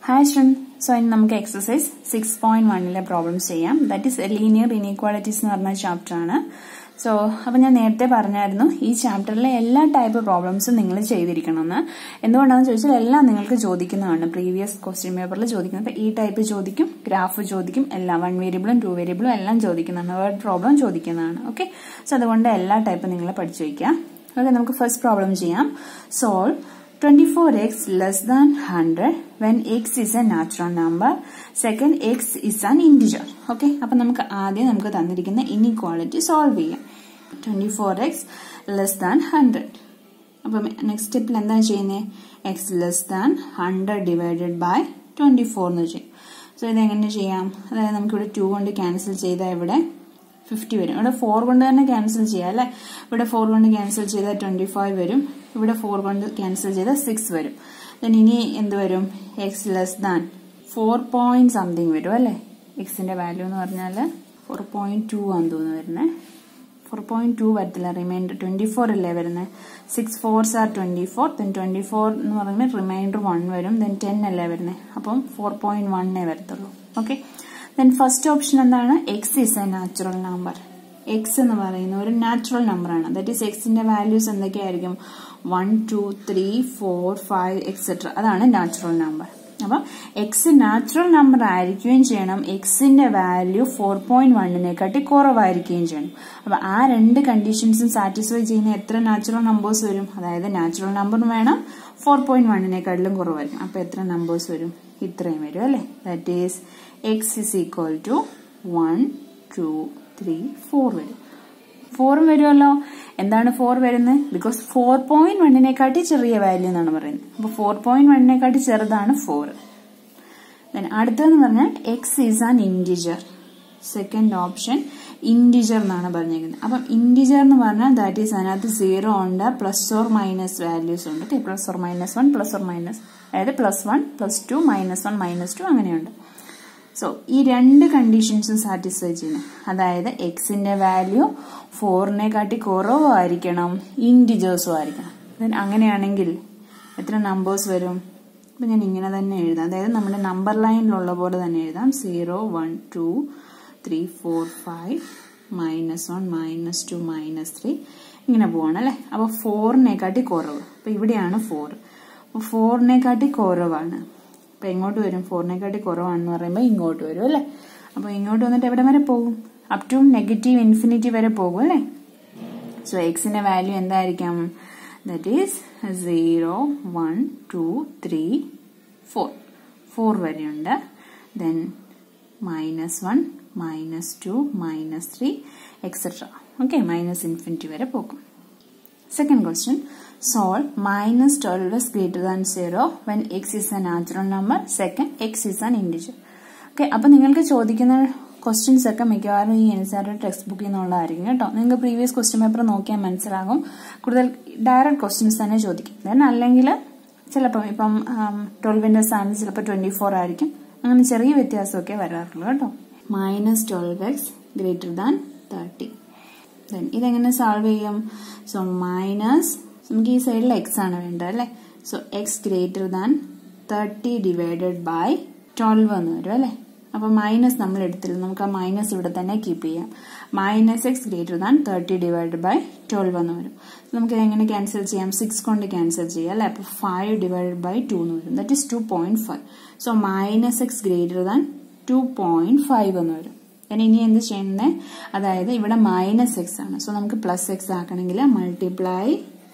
hi സ്റ്റുഡൻ so ഇനി നമുക്ക് exercise six point വണ്ണിലെ പ്രോബ്ലംസ് ചെയ്യാം ദാറ്റ് ഈസ് ലീനിയർ ഇനീക്വാളിറ്റീസ് എന്ന് പറഞ്ഞ ചാപ്റ്റർ ആണ് സോ അപ്പൊ ഞാൻ നേരത്തെ പറഞ്ഞായിരുന്നു ഈ ചാപ്റ്ററിലെ എല്ലാ ടൈപ്പ് പ്രോബ്ലംസും നിങ്ങൾ ചെയ്തിരിക്കണമെന്ന് എന്തുകൊണ്ടാണെന്ന് ചോദിച്ചാൽ എല്ലാം നിങ്ങൾക്ക് ചോദിക്കുന്നതാണ് പ്രീവിയസ് ക്വസ്റ്റ്യൻ പേപ്പറിൽ ചോദിക്കുന്നത് അപ്പൊ ഈ ടൈപ്പ് ചോദിക്കും ഗ്രാഫ് ചോദിക്കും എല്ലാം വൺ വേരിയബിളും ടു വേരിയബിളും എല്ലാം ചോദിക്കുന്നതാണ് വേർഡ് പ്രോബ്ലം ചോദിക്കുന്നതാണ് ഓക്കെ സോ അതുകൊണ്ട് എല്ലാ ടൈപ്പും നിങ്ങൾ പഠിച്ചു വയ്ക്കുക ഓക്കെ നമുക്ക് ഫസ്റ്റ് പ്രോബ്ലം ചെയ്യാം solve 24x less than 100 when x is a natural number second x is an integer okay അപ്പൊ നമുക്ക് ആദ്യം നമുക്ക് തന്നിരിക്കുന്ന ഇനിക്വാളിറ്റി സോൾവ് ചെയ്യാം 24x less than 100 അപ്പം നെക്സ്റ്റ് സ്റ്റെപ്പിൽ എന്താണ് ചെയ്യുന്നത് x less than hundred divided by twenty four എന്ന് ചെയ്യും സോ ഇത് എങ്ങനെ ചെയ്യാം അതായത് നമുക്കിവിടെ ടു കൊണ്ട് ക്യാൻസൽ ചെയ്താൽ ഇവിടെ ഫിഫ്റ്റി വരും ഇവിടെ ഫോർ കൊണ്ട് തന്നെ ക്യാൻസൽ ചെയ്യാം അല്ലെ ഇവിടെ ഫോർ കൊണ്ട് ക്യാൻസൽ ചെയ്താൽ ട്വന്റി ഫൈവ് വരും ഇവിടെ ഫോർ കൊണ്ട് ക്യാൻസൽ ചെയ്താൽ സിക്സ് വരും ദെൻ ഇനി എന്ത് വരും x less than four point something വരും അല്ലെ എക്സിന്റെ വാല്യൂ എന്ന് പറഞ്ഞാൽ ഫോർ പോയിന്റ് ടു ആണെന്ന് തോന്നുന്നു വരുന്നത് ഫോർ പോയിന്റ് ടു വരത്തില്ല റിമൈൻഡർ ട്വന്റി ഫോർ അല്ലേ വരുന്നത് six fours are twenty four then twenty four എന്ന് പറയുമ്പോൾ റിമൈൻഡർ വൺ വരും ദെൻ ടെൻ അല്ലേ വരുന്നത് അപ്പം ഫോർ പോയിന്റ് വണ്ണേ വരത്തുള്ളൂ ഓക്കെ ദെൻ ഫസ്റ്റ് ഓപ്ഷൻ എന്താണ് x is a natural number x എന്ന് പറയുന്ന ഒരു നാച്ചുറൽ നമ്പർ ആണ് ദറ്റ് ഈസ് എക്സിന്റെ വാല്യൂസ് എന്തൊക്കെയായിരിക്കും one two three four five etcetera അതാണ് നാച്ചുറൽ നമ്പർ അപ്പൊ എക്സ് നാച്ചുറൽ നമ്പർ ആയിരിക്കുകയും ചെയ്യണം എക്സിന്റെ വാല്യൂ ഫോർ പോയിന്റ് വണ്ണിനെക്കാട്ടി കുറവായിരിക്കുകയും ചെയ്യണം അപ്പൊ ആ രണ്ട് കണ്ടീഷൻസും സാറ്റിസ്ഫൈ ചെയ്യുന്ന എത്ര നാച്ചുറൽ നമ്പേഴ്സ് വരും അതായത് നാച്ചുറൽ നമ്പർ വേണം ഫോർ പോയിന്റ് വണ്ണിനെക്കാട്ടിലും കുറവായിരിക്കും അപ്പൊ എത്ര നമ്പേഴ്സ് വരും ഇത്രയും വരും അല്ലെ that is x is equal to one two three four വരും ഫോറും വരുമല്ലോ എന്താണ് ഫോർ വരുന്നത് ബിക്കോസ് ഫോർ പോയിന്റ് വണ്ണിനെക്കാട്ടി ചെറിയ വാല്യൂ എന്നാണ് പറയുന്നത് അപ്പൊ ഫോർ പോയിന്റ് വണ്ണിനെക്കാട്ടി ചെറുതാണ് ഫോർ ദെൻ അടുത്തതെന്ന് പറഞ്ഞാൽ x is an integer second option integer എന്നാണ് പറഞ്ഞിരിക്കുന്നത് അപ്പം ഇൻഡിജർ എന്ന് പറഞ്ഞാൽ ദാറ്റ് ഈസ് അതിനകത്ത് സീറോ ഉണ്ട് പ്ലസ് ഓർ മൈനസ് വാല്യൂസ് ഉണ്ട് okay plus or minus one plus or minus അതായത് plus one plus two minus one minus two അങ്ങനെയുണ്ട് സോ ഈ രണ്ട് കണ്ടീഷൻസും സാറ്റിസ്ഫൈ ചെയ്യണം അതായത് എക്സിന്റെ വാല്യൂ ഫോറിനെ കാട്ടി കുറവായിരിക്കണം ഇൻഡിജേഴ്സും ആയിരിക്കണം ദെൻ അങ്ങനെയാണെങ്കിൽ എത്ര നമ്പേഴ്സ് വരും അപ്പൊ ഞാൻ ഇങ്ങനെ തന്നെ എഴുതാം അതായത് നമ്മുടെ നമ്പർ ലൈനിലുള്ള പോലെ തന്നെ എഴുതാം zero one two three four five minus one minus two minus three ഇങ്ങനെ പോവാണ് അല്ലെ അപ്പൊ ഫോറിനെ കാട്ടി കുറവ് അപ്പൊ ഇവിടെയാണ് ഫോർ അപ്പൊ ഫോറിനെ കാട്ടി കുറവാണ് അപ്പൊ എങ്ങോട്ട് വരും ഫോറിനെക്കാട്ടി കുറവാണെന്ന് പറയുമ്പോൾ ഇങ്ങോട്ട് വരും അല്ലെ അപ്പൊ ഇങ്ങോട്ട് വന്നിട്ട് എവിടെ വരെ പോകും അപ് ടു നെഗറ്റീവ് ഇൻഫിനിറ്റി വരെ പോകും അല്ലെ സോ എക്സിന്റെ വാല്യൂ എന്തായിരിക്കാം that is zero one two three four four വരെയുണ്ട് then minus one minus two minus three etcetera okay minus infinity വരെ പോകും second question solve minus 12 is greater than 0 when x is a natural number second x is an integer okay അപ്പൊ നിങ്ങൾക്ക് ചോദിക്കുന്ന questions ഒക്കെ മിക്കവാറും ഈ N C R text ബുക്കിൽ നിന്നുള്ളതായിരിക്കും കേട്ടോ നിങ്ങൾക്ക് പ്രീവിയസ് ക്വസ്റ്റ്യൻ പേപ്പർ നോക്കിയാൽ മനസ്സിലാകും കൂടുതൽ ഡയറക്റ്റ് ക്വസ്റ്റ്യൻസ് തന്നെ ചോദിക്കും ദെൻ അല്ലെങ്കിൽ ചിലപ്പം ഇപ്പം ട്വൽവിന്റെ സ്ഥാനത്ത് ചിലപ്പോൾ ട്വന്റി ഫോർ ആയിരിക്കും അങ്ങനെ ചെറിയ വ്യത്യാസമൊക്കെ വരാറുള്ളൂ കേട്ടോ minus twelve x greater than thirty then ഇതെങ്ങനെ സോൾവ് ചെയ്യും സോ മൈനസ് നമുക്ക് ഈ സൈഡിൽ എക്സ് ആണ് വേണ്ടത് അല്ലെ so x greater than thirty divided by twelve എന്ന് വരും അല്ലെ അപ്പൊ മൈനസ് നമ്മൾ എടുത്തില്ല നമുക്ക് ആ മൈനസ് ഇവിടെ തന്നെ കീപ്പ് ചെയ്യാം minus x greater than thirty divide by twelve എന്ന് വരും നമുക്ക് എങ്ങനെ ക്യാൻസൽ ചെയ്യാം സിക്സ് കൊണ്ട് ക്യാൻസൽ ചെയ്യാം അല്ലെ അപ്പൊ ഫൈവ് ഡിവൈഡ് ബൈ ടു എന്ന് വരും that is two point five so minus x greater than two point five എന്ന് വരും ഞാൻ ഇനി എന്ത് ചെയ്യുന്നത് അതായത് ഇവിടെ മൈനസ് എക്സ് ആണ് സോ നമുക്ക് പ്ലസ് എക്സ് ആക്കണമെങ്കിൽ മൾട്ടിപ്ലൈ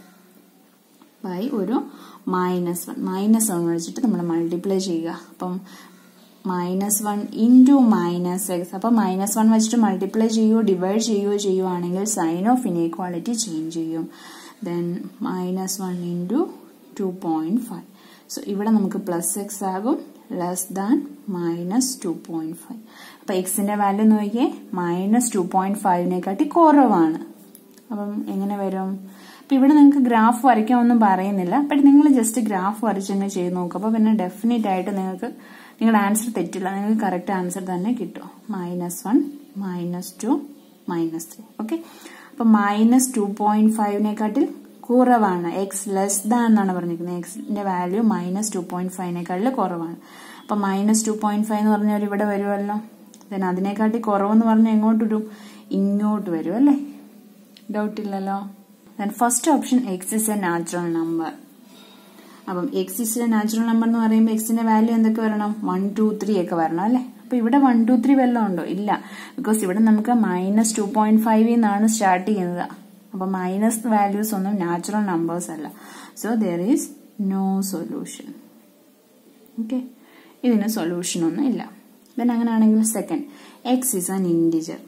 ബൈ ഒരു മൈനസ് വൺ മൈനസ് വൺ വെച്ചിട്ട് നമ്മൾ മൾട്ടിപ്ലൈ ചെയ്യുക അപ്പം minus one into minus x അപ്പം മൈനസ് വൺ വെച്ചിട്ട് മൾട്ടിപ്ലൈ ചെയ്യുകയോ ഡിവൈഡ് ചെയ്യുകയോ ചെയ്യുവാണെങ്കിൽ സൈൻ ഓഫ് ഇനീക്വാളിറ്റി ചേഞ്ച് ചെയ്യും then minus one into two point five so ഇവിടെ നമുക്ക് പ്ലസ് എക്സ് ആകും less than minus two point five അപ്പൊ എക്സിന്റെ വാല്യൂ നോക്കിയേ മൈനസ് ടു പോയിന്റ് ഫൈവിനെക്കാട്ടി കുറവാണ് അപ്പം എങ്ങനെ വരും അപ്പൊ ഇവിടെ നിങ്ങൾക്ക് ഗ്രാഫ് വരയ്ക്കാമൊന്നും പറയുന്നില്ല ബട്ട് നിങ്ങൾ ജസ്റ്റ് ഗ്രാഫ് വരച്ചങ്ങ് ചെയ്ത് നോക്കുക അപ്പൊ പിന്നെ ഡെഫിനറ്റ് ആയിട്ട് നിങ്ങൾക്ക് നിങ്ങളുടെ ആൻസർ തെറ്റില്ല നിങ്ങൾക്ക് കറക്റ്റ് ആൻസർ തന്നെ കിട്ടും minus one minus two minus three okay അപ്പൊ മൈനസ് ടു പോയിന്റ് ഫൈവിനെക്കാട്ടിൽ കുറവാണ് എക്സ് ലെസ് ദാൻ എന്നാണ് പറഞ്ഞിരിക്കുന്നത് എക്സിന്റെ വാല്യൂ മൈനസ് ടു പോയിന്റ് ഫൈവിനേക്കാളിൽ കുറവാണ് അപ്പം മൈനസ് ടു പോയിന്റ് ഫൈവ് എന്ന് പറഞ്ഞാൽ ഇവിടെ വരുമല്ലോ ദെൻ അതിനെക്കാട്ടി കുറവെന്ന് പറഞ്ഞാൽ എങ്ങോട്ട് വരും ഇങ്ങോട്ട് വരും അല്ലേ ഡൗട്ട് ഇല്ലല്ലോ then first option x is a natural number അപ്പം x is a natural number എന്ന് പറയുമ്പോൾ എക്സിന്റെ വാല്യൂ എന്തൊക്കെ വരണം വൺ ടു ത്രീ ഒക്കെ വരണം അല്ലേ അപ്പൊ ഇവിടെ വൺ ടു ത്രീ വല്ലതും ഉണ്ടോ ഇല്ല ബിക്കോസ് ഇവിടെ നമുക്ക് മൈനസ് ടു പോയിന്റ് ഫൈവ് നിന്നാണ് സ്റ്റാർട്ട് ചെയ്യുന്നത് അപ്പൊ മൈനസ് വാല്യൂസ് ഒന്നും നാച്ചുറൽ നമ്പേഴ്സ് അല്ല so there is no solution okay ഇതിന് സൊല്യൂഷൻ ഒന്നും ഇല്ല ദെൻ അങ്ങനെയാണെങ്കിൽ second x is an integer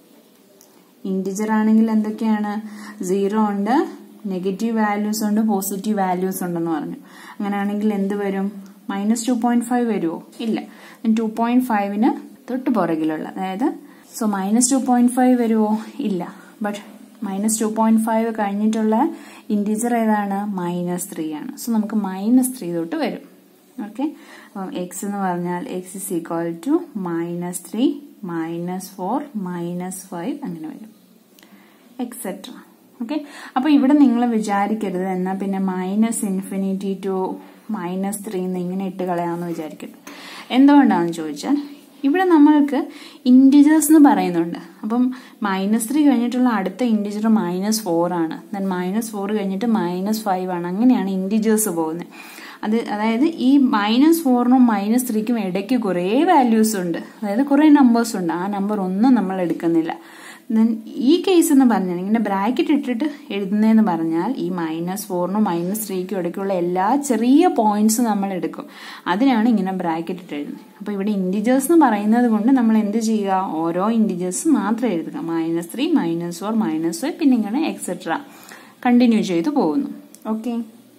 integer ആണെങ്കിൽ എന്തൊക്കെയാണ് സീറോ ഉണ്ട് നെഗറ്റീവ് വാല്യൂസ് ഉണ്ട് പോസിറ്റീവ് വാല്യൂസ് ഉണ്ടെന്ന് പറഞ്ഞു അങ്ങനെയാണെങ്കിൽ എന്ത് വരും മൈനസ് ടു പോയിന്റ് ഫൈവ് വരുമോ ഇല്ല ടു പോയിന്റ് ഫൈവിന് തൊട്ട് പുറകിലുള്ള അതായത് so minus two point five വരുമോ ഇല്ല but minus two point five കഴിഞ്ഞിട്ടുള്ള ഇൻഡിജർ ഏതാണ് മൈനസ് ത്രീ ആണ് സോ നമുക്ക് മൈനസ് ത്രീ തൊട്ട് വരും ഓക്കെ അപ്പം എക്സ് എന്ന് പറഞ്ഞാൽ x is equal to minus three minus four minus five അങ്ങനെ വരും എക്സെട്ര ഓക്കെ അപ്പൊ ഇവിടെ നിങ്ങൾ വിചാരിക്കരുത് എന്നാ പിന്നെ minus infinity to minus three എന്ന് ഇങ്ങനെ ഇട്ട് കളയാമെന്ന് വിചാരിക്കരുത് എന്തുകൊണ്ടാണെന്ന് ചോദിച്ചാൽ ഇവിടെ നമ്മൾക്ക് ഇൻഡിജേഴ്സ് എന്ന് പറയുന്നുണ്ട് അപ്പം മൈനസ് ത്രീ കഴിഞ്ഞിട്ടുള്ള അടുത്ത ഇൻഡിജർ മൈനസ് ഫോർ ആണ് ദെൻ മൈനസ് ഫോർ കഴിഞ്ഞിട്ട് മൈനസ് ഫൈവ് ആണ് അങ്ങനെയാണ് ഇൻഡിജേഴ്സ് പോകുന്നത് അത് അതായത് ഈ മൈനസ് ഫോറിനും മൈനസ് ത്രീക്കും ഇടയ്ക്ക് കുറേ വാല്യൂസ് ഉണ്ട് അതായത് കുറേ നമ്പേഴ്സ് ഉണ്ട് ആ നമ്പർ ഒന്നും നമ്മൾ എടുക്കുന്നില്ല ദെൻ ഈ കേസ് എന്ന് പറഞ്ഞാൽ ഇങ്ങനെ ബ്രാക്കറ്റ് ഇട്ടിട്ട് എഴുതുന്നതെന്ന് പറഞ്ഞാൽ ഈ മൈനസ് ഫോറിനും മൈനസ് ത്രീക്കും ഇടയ്ക്കുള്ള എല്ലാ ചെറിയ പോയിന്റ്സ് നമ്മൾ എടുക്കും അതിനാണ് ഇങ്ങനെ ബ്രാക്കറ്റ് ഇട്ട് എഴുതുന്നത് അപ്പൊ ഇവിടെ ഇൻഡിജേഴ്സ് എന്ന് പറയുന്നത് കൊണ്ട് നമ്മൾ എന്ത് ചെയ്യുക ഓരോ ഇൻഡിജേഴ്സ് മാത്രം എഴുതുക minus three minus four minus five പിന്നെ ഇങ്ങനെ എക്സെട്ര കണ്ടിന്യൂ ചെയ്തു പോകുന്നു ഓക്കെ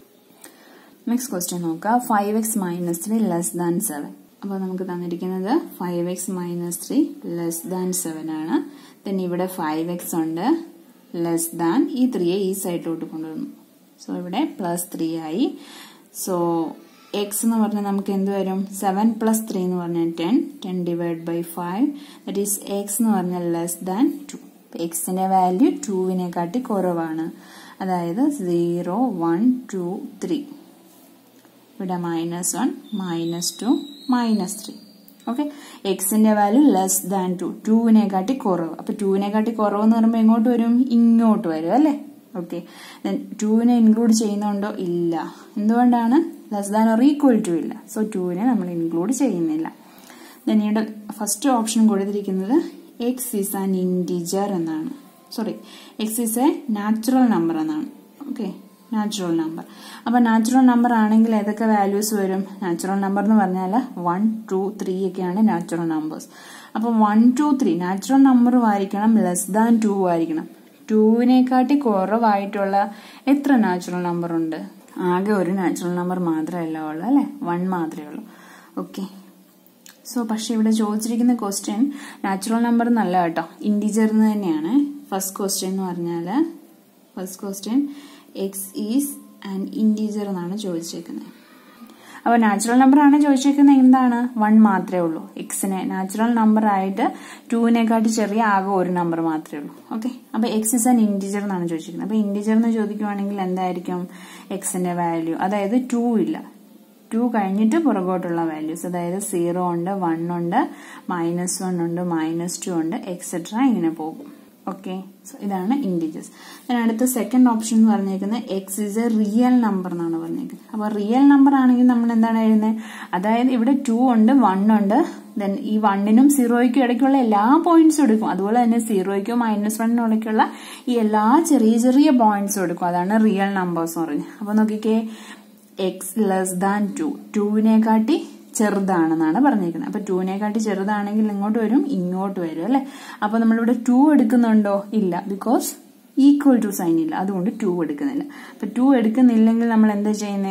നെക്സ്റ്റ് ക്വസ്റ്റ്യൻ നോക്കാം five x minus three less than seven അപ്പോൾ നമുക്ക് തന്നിരിക്കുന്നത് five x minus three less than seven ആണ് ദെൻ ഇവിടെ ഫൈവ് എക്സ് ഉണ്ട് ലെസ് ദാൻ ഈ ത്രീയെ ഈ സൈഡിലോട്ട് കൊണ്ടുവന്നു സോ ഇവിടെ പ്ലസ് ത്രീ ആയി സോ എക്സ് എന്ന് പറഞ്ഞാൽ നമുക്ക് എന്ത് വരും സെവൻ പ്ലസ് ത്രീ എന്ന് പറഞ്ഞാൽ ten ten divide by five that is x എന്ന് പറഞ്ഞാൽ ലെസ് ദാൻ ടു എക്സിന്റെ വാല്യൂ ടുവിനെക്കാട്ടി കുറവാണ് അതായത് സീറോ വൺ ടു ത്രീ ഇവിടെ minus one minus two minus three okay എക്സിന്റെ വാല്യൂ ലെസ് ദാൻ ടു ടുവിനെക്കാട്ടി കുറവ് അപ്പൊ ടുവിനെക്കാട്ടി കുറവ് എന്ന് പറയുമ്പോൾ എങ്ങോട്ട് വരും ഇങ്ങോട്ട് വരും അല്ലേ ഓക്കെ ടുവിനെ ഇൻക്ലൂഡ് ചെയ്യുന്നുണ്ടോ ഇല്ല എന്തുകൊണ്ടാണ് less than or equal to ഇല്ല സോ ടുവിനെ നമ്മൾ ഇൻക്ലൂഡ് ചെയ്യുന്നില്ല ദെൻ ഇവിടെ ഫസ്റ്റ് ഓപ്ഷൻ കൊടുത്തിരിക്കുന്നത് എക്സ് ഈസ് ആൻ ഇൻഡിജർ എന്നാണ് sorry x is a natural number എന്നാണ് ഓക്കെ നാച്ചുറൽ നമ്പർ അപ്പൊ നാച്ചുറൽ നമ്പർ ആണെങ്കിൽ ഏതൊക്കെ വാല്യൂസ് വരും നാച്ചുറൽ നമ്പർ എന്ന് പറഞ്ഞാൽ വൺ ടു ത്രീ ഒക്കെയാണ് നാച്ചുറൽ നമ്പേഴ്സ് അപ്പൊ one two three natural number ആയിരിക്കണം ലെസ് ദാൻ ടു ആയിരിക്കണം ടുവിനെക്കാട്ടി കുറവായിട്ടുള്ള എത്ര നാച്ചുറൽ നമ്പർ ഉണ്ട് ആകെ ഒരു നാച്ചുറൽ നമ്പർ മാത്രമല്ല ഉള്ളു അല്ലെ വൺ മാത്രമേ ഉള്ളൂ ഓക്കെ സോ പക്ഷെ ഇവിടെ ചോദിച്ചിരിക്കുന്ന ക്വസ്റ്റ്യൻ നാച്ചുറൽ നമ്പർ എന്നല്ല കേട്ടോ ഇൻഡിജർ തന്നെയാണ് ഫസ്റ്റ് ക്വസ്റ്റ്യൻ എന്ന് പറഞ്ഞാൽ first question x is and integer എന്നാണ് ചോദിച്ചേക്കുന്നത് അപ്പോൾ നാച്ചുറൽ നമ്പർ ആണ് ചോദിച്ചേക്കുന്നത് എന്താണ് വൺ മാത്രമേ ഉള്ളൂ എക്സിനെ നാച്ചുറൽ നമ്പർ ആയിട്ട് ടുവിനെക്കാട്ടി ചെറിയ ആകെ ഒരു നമ്പർ മാത്രമേ ഉള്ളൂ ഓക്കെ അപ്പോൾ എക്സ് ഇസ് ആൻ ഇൻറ്റീജർ എന്നാണ് ചോദിച്ചിരിക്കുന്നത് അപ്പോൾ ഇൻറ്റീജർ എന്ന് ചോദിക്കുവാണെങ്കിൽ എന്തായിരിക്കും എക്സിന്റെ വാല്യൂ അതായത് ടു ഇല്ല ടു കഴിഞ്ഞിട്ട് പുറകോട്ടുള്ള വാല്യൂസ് അതായത് സീറോ ഉണ്ട് വൺ ഉണ്ട് മൈനസ് വൺ ഉണ്ട് മൈനസ് ടു ഉണ്ട് എക്സെട്ര ഇങ്ങനെ പോകും ഓക്കെ സോ ഇതാണ് ഇൻഡിജേഴ്സ് then അടുത്ത സെക്കൻഡ് ഓപ്ഷൻ എന്ന് പറഞ്ഞേക്കുന്നത് x is a real number എന്നാണ് പറഞ്ഞേക്കുന്നത് അപ്പോൾ റിയൽ നമ്പർ ആണെങ്കിൽ നമ്മൾ എന്താണ് എഴുതുന്നത് അതായത് ഇവിടെ ടു ഉണ്ട് വൺ ഉണ്ട് ദെൻ ഈ വണ്ണിനും സീറോയ്ക്കും ഇടയ്ക്കുള്ള എല്ലാ പോയിന്റ്സും എടുക്കും അതുപോലെ തന്നെ സീറോയ്ക്കും മൈനസ് വണ്ണിനും ഇടയ്ക്കുള്ള ഈ എല്ലാ ചെറിയ ചെറിയ പോയിന്റ്സും എടുക്കും അതാണ് റിയൽ നമ്പേഴ്സ് എന്ന് പറയുന്നത് അപ്പോൾ നോക്കിക്കേ എക്സ് ലെസ് ദാൻ ടു ടുവിനെക്കാട്ടി ചെറുതാണെന്നാണ് പറഞ്ഞിരിക്കുന്നത് അപ്പൊ ടുവിനെക്കാട്ടി ചെറുതാണെങ്കിൽ ഇങ്ങോട്ട് വരും ഇങ്ങോട്ട് വരും അല്ലെ അപ്പൊ നമ്മളിവിടെ ടു എടുക്കുന്നുണ്ടോ ഇല്ല ബിക്കോസ് ഈക്വൽ ടു സൈൻ ഇല്ല അതുകൊണ്ട് ടു എടുക്കുന്നില്ല അപ്പൊ ടു എടുക്കുന്നില്ലെങ്കിൽ നമ്മൾ എന്താ ചെയ്യുന്നേ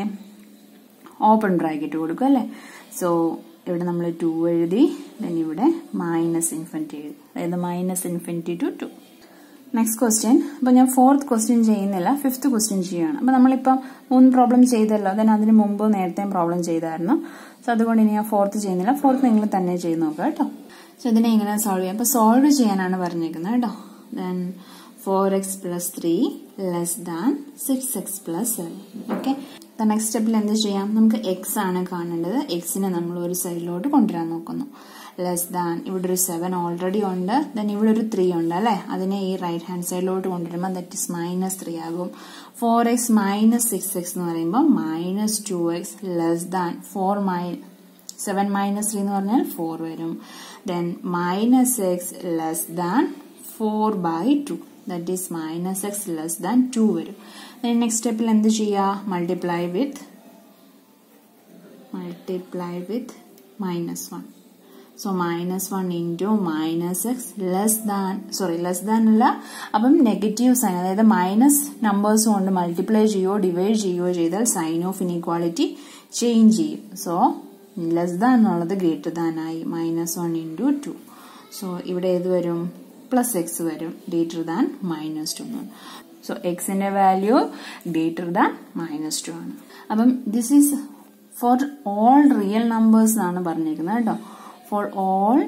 ഓപ്പൺ ബ്രാക്കറ്റ് കൊടുക്കും അല്ലെ സോ ഇവിടെ നമ്മൾ ടു എഴുതി ദെൻ ഇവിടെ മൈനസ് ഇൻഫിനിറ്റി എഴുതി അതായത് minus infinity to two next question അപ്പോൾ ഞാൻ ഫോർത്ത് ക്വസ്റ്റ്യൻ ചെയ്യുന്നില്ല ഫിഫ്ത്ത് ക്വസ്റ്റ്യൻ ചെയ്യുകയാണ് അപ്പോൾ നമ്മളിപ്പം മൂന്ന് പ്രോബ്ലം ചെയ്തല്ലോ ദെൻ അതിന് മുമ്പ് നേരത്തെ പ്രോബ്ലം ചെയ്തായിരുന്നു സോ അതുകൊണ്ട് ഇനി ഞാൻ ഫോർത്ത് ചെയ്യുന്നില്ല ഫോർത്ത് നിങ്ങൾ തന്നെ ചെയ്ത് നോക്കുക കേട്ടോ സോ ഇതിനെ എങ്ങനെ സോൾവ് ചെയ്യാം അപ്പോൾ സോൾവ് ചെയ്യാനാണ് പറഞ്ഞേക്കുന്നത് കേട്ടോ then four x plus three less than six x plus seven okay next സ്റ്റെപ്പിൽ എന്ത് ചെയ്യാം നമുക്ക് എക്സ് ആണ് കാണേണ്ടത് എക്സിനെ നമ്മൾ ഒരു സൈഡിലോട്ട് കൊണ്ടുവരാൻ നോക്കുന്നു ലെസ് ദാൻ ഇവിടെ ഒരു സെവൻ ഓൾറെഡി ഉണ്ട് ദെൻ ഇവിടെ ഒരു ത്രീ ഉണ്ട് അല്ലെ അതിനെ ഈ റൈറ്റ് ഹാൻഡ് സൈഡിലോട്ട് കൊണ്ടുവരുമ്പോൾ ദറ്റ് ഇസ് മൈനസ് ത്രീ ആകും four x minus six x എന്ന് പറയുമ്പോൾ minus two x less than four my seven minus three എന്ന് പറഞ്ഞാൽ ഫോർ വരും then minus x less than four by two that is minus x less than two വരും next സ്റ്റെപ്പിൽ എന്ത് ചെയ്യുക multiply with multiply with minus one so minus one into minus x less than sorry less than അല്ല അപ്പം negative sign അതായത് minus numbers കൊണ്ട് multiply ചെയ്യുകയോ divide ചെയ്യുകയോ ചെയ്താൽ സൈൻ ഓഫ് ഇനീക്വാളിറ്റി ചേഞ്ച് ചെയ്യും സോ ലെസ് ദാൻ എന്നുള്ളത് ഗ്രേറ്റർ ദാൻ ആയി minus one into two so ഇവിടെ ഏത് വരും പ്ലസ് എക്സ് വരും ഗ്രേറ്റർ ദാൻ മൈനസ് ടു എന്ന് സോ എക്സിന്റെ value greater than minus two ആണ് അപ്പം this is for all real numbers എന്നാണ് പറഞ്ഞിരിക്കുന്നത് കേട്ടോ ഫോർ ഓൾ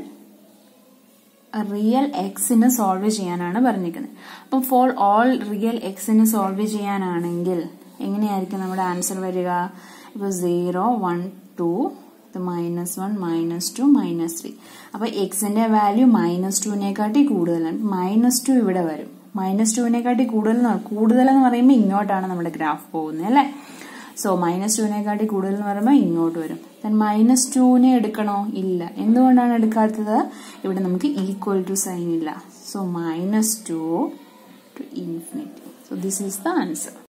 റിയൽ എക്സിന് സോൾവ് ചെയ്യാനാണ് പറഞ്ഞിരിക്കുന്നത് അപ്പം ഫോർ ഓൾ റിയൽ എക്സിന് സോൾവ് ചെയ്യാനാണെങ്കിൽ എങ്ങനെയായിരിക്കും നമ്മുടെ ആൻസർ വരിക ഇപ്പോൾ zero one two minus one minus two minus three അപ്പൊ എക്സിന്റെ വാല്യൂ മൈനസ് ടുവിനെക്കാട്ടി കൂടുതലാണ് മൈനസ് ടു ഇവിടെ വരും മൈനസ് ടുവിനെക്കാട്ടി കൂടുതൽ കൂടുതലെന്ന് പറയുമ്പോൾ ഇങ്ങോട്ടാണ് നമ്മുടെ ഗ്രാഫ് പോകുന്നത് അല്ലേ സോ മൈനസ് ടുവിനെക്കാട്ടി കൂടുതൽ എന്ന് പറയുമ്പോൾ ഇങ്ങോട്ട് വരും ദെൻ മൈനസ് ടുവിനെ എടുക്കണോ ഇല്ല എന്തുകൊണ്ടാണ് എടുക്കാത്തത് ഇവിടെ നമുക്ക് ഈക്വൽ ടു സൈൻ ഇല്ല so minus two to infinity so this is the answer